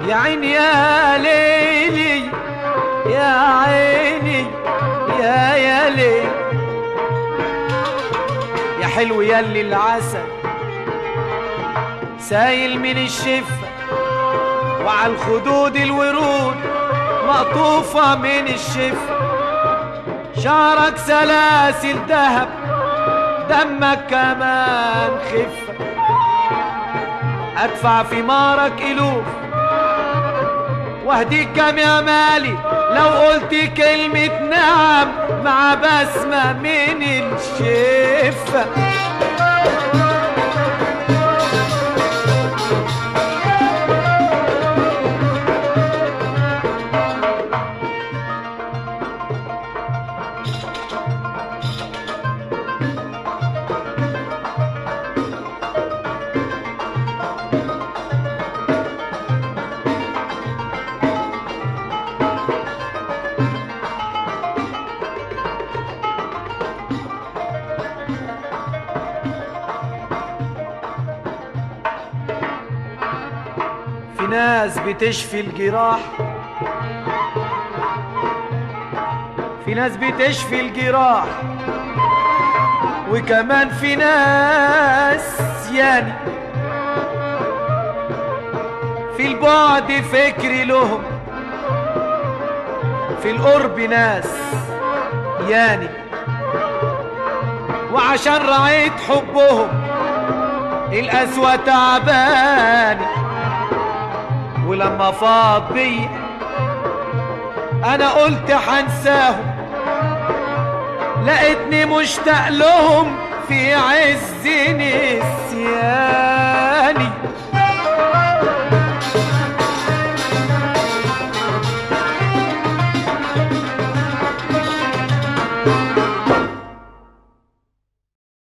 يا عيني يا ليلي يا عيني يا يا ليل يا حلو ياللي العسل سايل من الشفة وعلى الخدود الورود مقطوفة من الشفة شعرك سلاسل ذهب دمك كمان خفة أدفع في مارك ألوف واهديك كام يا مالي لو قلت كلمة نعم مع بسمة من الشفة في ناس بتشفي الجراح في ناس بتشفي الجراح وكمان في ناس يعني في البعد فكري لهم في القرب ناس يعني وعشان رعيت حبهم القسوة تعباني ولما فاض بيا انا قلت حنساهم لقيتني مشتاق لهم في عز نسياني